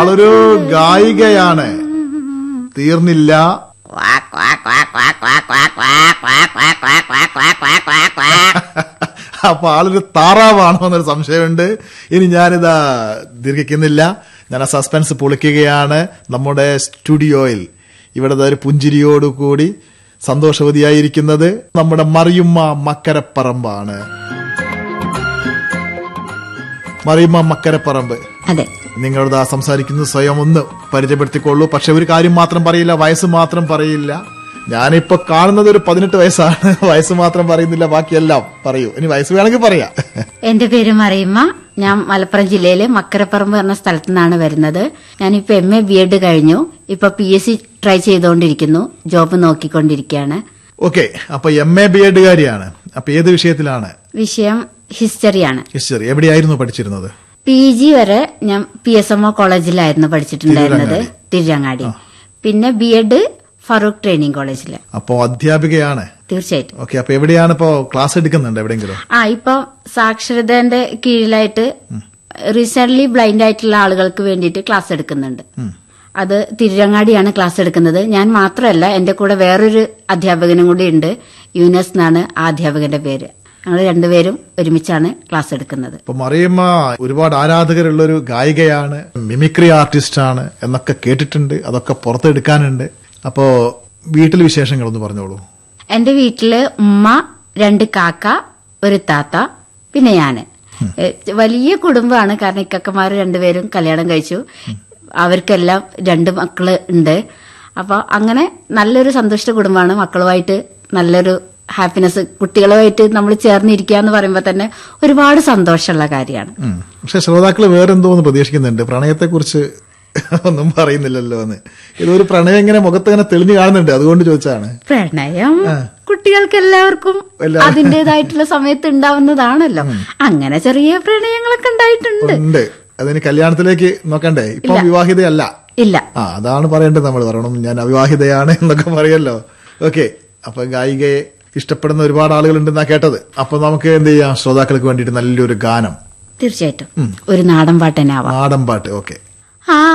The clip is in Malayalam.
ആളൊരു ഗായികയാണ് തീർന്നില്ല അപ്പൊ ആളൊരു താറാവാണോ എന്നൊരു സംശയമുണ്ട് ഇനി ഞാനിതാ ദീർഘിക്കുന്നില്ല ഞാൻ ആ സസ്പെൻസ് പൊളിക്കുകയാണ് നമ്മുടെ സ്റ്റുഡിയോയിൽ ഇവിടെ ദാ ഒരു പുഞ്ചിരിയോടുകൂടി സന്തോഷവതിയായിരിക്കുന്നത് നമ്മുടെ മറിയുമ്മ മക്കരപ്പറമ്പാണ് മറിയുമ്മ മക്കരപ്പറമ്പ് അതെ നിങ്ങളോട് ആ സംസാരിക്കുന്നത് സ്വയം ഒന്ന് പരിചയപ്പെടുത്തിക്കൊള്ളൂ പക്ഷെ ഒരു കാര്യം മാത്രം പറയില്ല വയസ്സ് മാത്രം പറയില്ല ഞാനിപ്പോ കാണുന്നത് ഒരു പതിനെട്ട് വയസ്സാണ് വയസ്സ് മാത്രം പറയുന്നില്ല ബാക്കിയെല്ലാം പറയൂ ഇനി വയസ്സ് വേണമെങ്കിൽ പറയാം എന്റെ പേര് മറിയമ്മ ഞാൻ മലപ്പുറം ജില്ലയിലെ മക്കരപ്പറമ്പ് എന്ന സ്ഥലത്തു നിന്നാണ് വരുന്നത് ഞാനിപ്പോ എം എ ബി എഡ് കഴിഞ്ഞു ഇപ്പൊ പി എസ് സി ട്രൈ ചെയ്തുകൊണ്ടിരിക്കുന്നു ജോബ് നോക്കിക്കൊണ്ടിരിക്കുകയാണ് ഓക്കെ അപ്പൊ എം എ ബി എഡ് കാരിയാണ് അപ്പൊ ഏത് വിഷയത്തിലാണ് വിഷയം ഹിസ്റ്ററിയാണ് ഹിസ്റ്ററി എവിടെയായിരുന്നു പഠിച്ചിരുന്നത് പി ജി വരെ ഞാൻ പി എസ് എം ഒ കോളേജിലായിരുന്നു പഠിച്ചിട്ടുണ്ടായിരുന്നത് തിരുരങ്ങാടി പിന്നെ ബി എഡ് ഫറൂഖ് ട്രെയിനിങ് കോളേജില് അപ്പോ അധ്യാപികയാണ് തീർച്ചയായിട്ടും ഓക്കെ അപ്പൊ എവിടെയാണ് ഇപ്പോ ക്ലാസ് എടുക്കുന്നുണ്ട് എവിടെയെങ്കിലും ആ ഇപ്പൊ സാക്ഷരതന്റെ കീഴിലായിട്ട് റീസെന്റ് ബ്ലൈൻഡ് ആയിട്ടുള്ള ആളുകൾക്ക് വേണ്ടിയിട്ട് ക്ലാസ് എടുക്കുന്നുണ്ട് അത് തിരുരങ്ങാടിയാണ് ക്ലാസ് എടുക്കുന്നത് ഞാൻ മാത്രമല്ല എന്റെ കൂടെ വേറൊരു അധ്യാപകനും കൂടി ഉണ്ട് യൂനസ് എന്നാണ് ആ അധ്യാപകന്റെ പേര് ഞങ്ങൾ രണ്ടുപേരും ഒരുമിച്ചാണ് ക്ലാസ് എടുക്കുന്നത് ഇപ്പൊ മറിയമ്മ ഒരുപാട് ആരാധകരുള്ള ഒരു ഗായികയാണ് മിമിക്രി ആർട്ടിസ്റ്റ് ആണ് എന്നൊക്കെ കേട്ടിട്ടുണ്ട് അതൊക്കെ പുറത്തെടുക്കാനുണ്ട് അപ്പോ വീട്ടിൽ വിശേഷങ്ങളൊന്ന് പറഞ്ഞോളൂ എന്റെ വീട്ടില് ഉമ്മ രണ്ട് കാക്ക ഒരു താത്ത പിന്നെ ഞാന് ഏ, വലിയ കുടുംബമാണ് കാരണം ഇക്കക്കമാര് രണ്ടുപേരും കല്യാണം കഴിച്ചു അവർക്കെല്ലാം രണ്ട് മക്കള് ഉണ്ട് അപ്പൊ അങ്ങനെ നല്ലൊരു സന്തുഷ്ട കുടുംബമാണ് മക്കളുമായിട്ട് നല്ലൊരു ഹാപ്പിനെസ് കുട്ടികളുമായിട്ട് നമ്മൾ ചേർന്നിരിക്കുക എന്ന് പറയുമ്പോൾ തന്നെ ഒരുപാട് സന്തോഷമുള്ള കാര്യമാണ് ഉം. പക്ഷെ ശ്രോതാക്കൾ വേറെന്തോന്ന് പ്രതീക്ഷിക്കുന്നുണ്ട് പ്രണയത്തെക്കുറിച്ച് ഒന്നും പറയുന്നില്ലല്ലോ എന്ന് ഇതൊരു പ്രണയം ഇങ്ങനെ മുഖത്ത് ഇങ്ങനെ തെളിഞ്ഞു കാണുന്നുണ്ട് അതുകൊണ്ട് ചോദിച്ചാണ് പ്രണയം കുട്ടികൾക്ക് എല്ലാവർക്കും എല്ലാ- അതിന്റേതായിട്ടുള്ള സമയത്ത് ഉണ്ടാവുന്നതാണല്ലോ അങ്ങനെ ചെറിയ പ്രണയങ്ങളൊക്കെ ഉണ്ടായിട്ടുണ്ട് ഉണ്ട് അതിന് കല്യാണത്തിലേക്ക് നോക്കണ്ടേ ഇപ്പൊ വിവാഹിതയല്ല ഇല്ല ആ അതാണ് പറയേണ്ടത് നമ്മൾ പറയണം ഞാൻ അവിവാഹിതയാണ് എന്നൊക്കെ പറയല്ലോ ഓക്കെ അപ്പൊ ഗായികയെ ഇഷ്ടപ്പെടുന്ന ഒരുപാട് ആളുകളുണ്ടെന്നാ കേട്ടത് അപ്പൊ നമുക്ക് എന്ത് ചെയ്യാം ശ്രോതാക്കൾക്ക് വേണ്ടിയിട്ട് നല്ലൊരു ഗാനം തീർച്ചയായിട്ടും ഒരു നാടൻ പാട്ടനാവാം നാടൻ പാട്ട് ഓക്കെ ആ